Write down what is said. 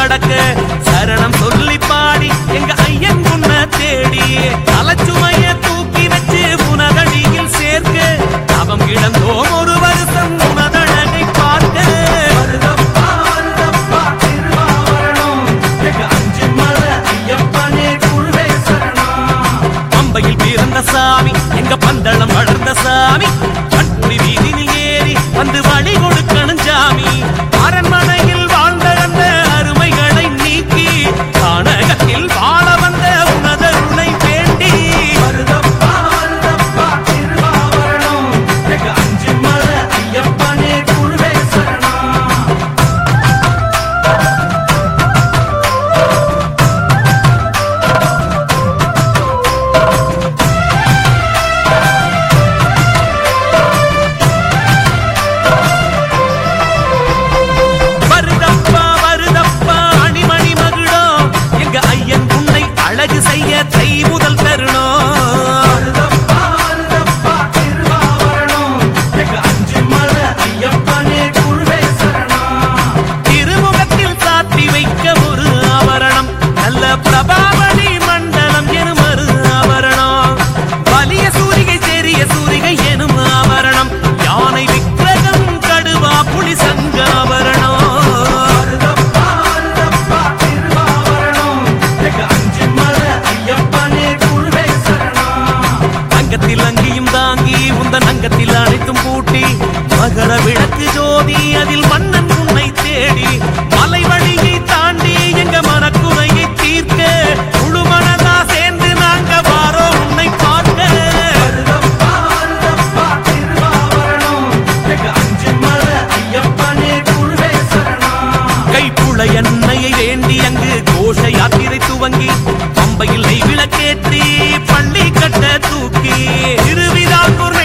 நடக்க சரணம் சொல்லி பாடி எங்க ஐயன் உன்ன தேடி தலைச்சுமைய தூக்கி வச்சு உனதடியில் சேர்க்க அவம் இழந்தோம் ஒரு வருஷம் உனதழகை பார்க்க வருதப்பா, வருதப்பா, திருவாவரணம். எங்க அஞ்சு மலை ஐயப்பனே குருவே சரணம். பம்பையில் பிறந்த சாமி எங்க பந்தளம் வளர்ந்த சாமி கண்புரி வீதியில் ஏறி வந்து வழி கொடுக்கணும் சாமி அரண்மனையில் வாழ்ந்த அந்த அருமைகளை நீக்கி கானகத்தில் வாழ வந்த உனதருணை வேண்டி வருதப்பா வருதப்பா திருவாவரணம் எங்க அஞ்சு மலை ஐயப்பனே குருவே சரணம் வருதப்பா வருதப்பா அணிமணி மகுடோ எங்க ஐயன் உன்னை அழகு செய்ய தை முதல் தருணம் வருதப்பா வருதப்பா திருவாவரணம் எங்க அஞ்சு மலை ஐயப்பனே குருவே சரணம் திருமுகத்தில் சாத்தி வைக்க ஒரு ஆபரணம் நல்ல பிரபாவளி மண்டலம் எனும் ஒரு ஆபரணம் வலிய சூரிகை தெரிய சூரிகை எனும் ஆபரணம் யானை விக்கிரகம் கடுவா புலி சங்காபரணம் அங்கத்தில் அங்கியும் தாங்கி உந்தன் அங்கத்தில் அனைத்தும் பூட்டி மகர விளக்கு ஜோதி அதில் மன்னன் உன்னை தேடி மலை வழியை தாண்டி எங்க மனக்குறையை தீர்க்க முழு மனதா சேர்ந்து நாங்க வாரோ உன்னை பார்க்க கைப்புள்ள எண்ணெயை வேண்டி அங்கு கோஷ யாத்திரை துவங்கி பம்பையில் நெய் விளக்கேற்றி பள்ளி கட்ட தூக்கி திருவிழா